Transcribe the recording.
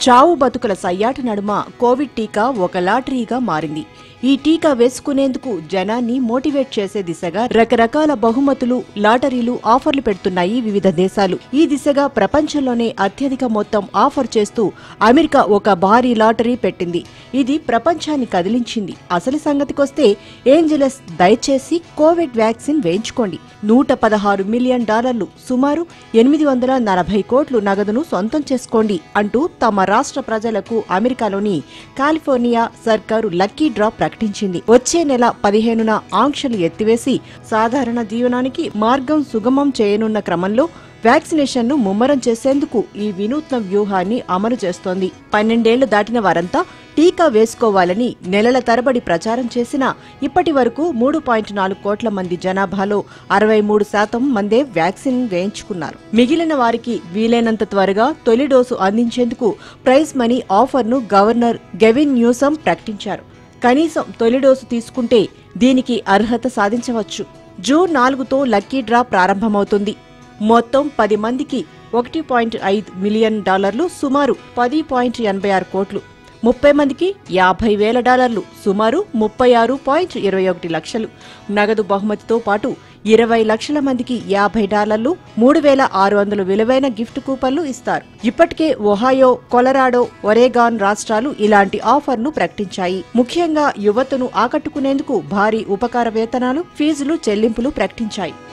చావు బతుకుల సయ్యాట నడుమ కోవిడ్ టీకా ఒక లాటరీగా మారింది ఈ టీకా వేసుకునేందుకు జనాన్ని మోటివేట్ చేసే దిశగా రకరకాల బహుమతులు లాటరీలు ఆఫర్లు పెడుతున్నాయి వివిధ దేశాలు ఈ దిశగా ప్రపంచంలోనే అత్యధిక మొత్తం ఆఫర్ చేస్తూ అమెరికా ఒక భారీ లాటరీ పెట్టింది ఇది ప్రపంచాన్ని కదిలించింది అసలు సంగతికొస్తే ఏంజలస్ దయచేసి కోవిడ్ వ్యాక్సిన్ వేయించుకోండి నూట పదహారు మిలియన్ డాలర్లు సుమారు ఎనిమిది వందల నలభై కోట్లు నగదును సొంతం చేసుకోండి అంటూ తమ రాష్ట్ర ప్రజలకు అమెరికాలోని కాలిఫోర్నియా సర్కారు లక్కీ డ్రా ప్రకటించింది వచ్చే నెల పదిహేనున ఆంక్షలు ఎత్తివేసి సాధారణ జీవనానికి మార్గం సుగమం చేయనున్న క్రమంలో వ్యాక్సినేషన్ ను ముమ్మరం చేసేందుకు ఈ వినూత్న వ్యూహాన్ని అమలు చేస్తోంది పన్నెండేళ్లు దాటిన వారంతా టీకా వేసుకోవాలని నెలల తరబడి ప్రచారం చేసినా ఇప్పటి వరకు మూడు పాయింట్ నాలుగు కోట్ల మంది జనాభాలో అరవై మూడు శాతం మందే వ్యాక్సిన్ వేయించుకున్నారు మిగిలిన వారికి వీలైనంత త్వరగా తొలి డోసు అందించేందుకు ప్రైజ్ మనీ ఆఫర్ను గవర్నర్ గెవిన్ న్యూసమ్ ప్రకటించారు కనీసం తొలి డోసు తీసుకుంటే దీనికి అర్హత సాధించవచ్చు జూన్ నాలుగుతో లక్కీ డ్రా ప్రారంభమవుతుంది మొత్తం పది మందికి ఒకటి పాయింట్ ఐదు మిలియన్ డాలర్లు సుమారు పది పాయింట్ ఎనభై ఆరు కోట్లు ముప్పై మందికి యాభై వేల డాలర్లు సుమారు ముప్పై ఆరు పాయింట్ ఇరవై ఒకటి లక్షలు నగదు బహుమతితో పాటు ఇరవై లక్షల మందికి యాభై డాలర్లు మూడు వేల ఆరు వందల విలువైన గిఫ్ట్ కూపన్లు ఇస్తారు ఇప్పటికే ఒహాయో కొలరాడో ఒరేగాన్ రాష్ట్రాలు ఇలాంటి ఆఫర్ను ప్రకటించాయి ముఖ్యంగా యువతను ఆకట్టుకునేందుకు భారీ ఉపకార వేతనాలు ఫీజులు చెల్లింపులు ప్రకటించాయి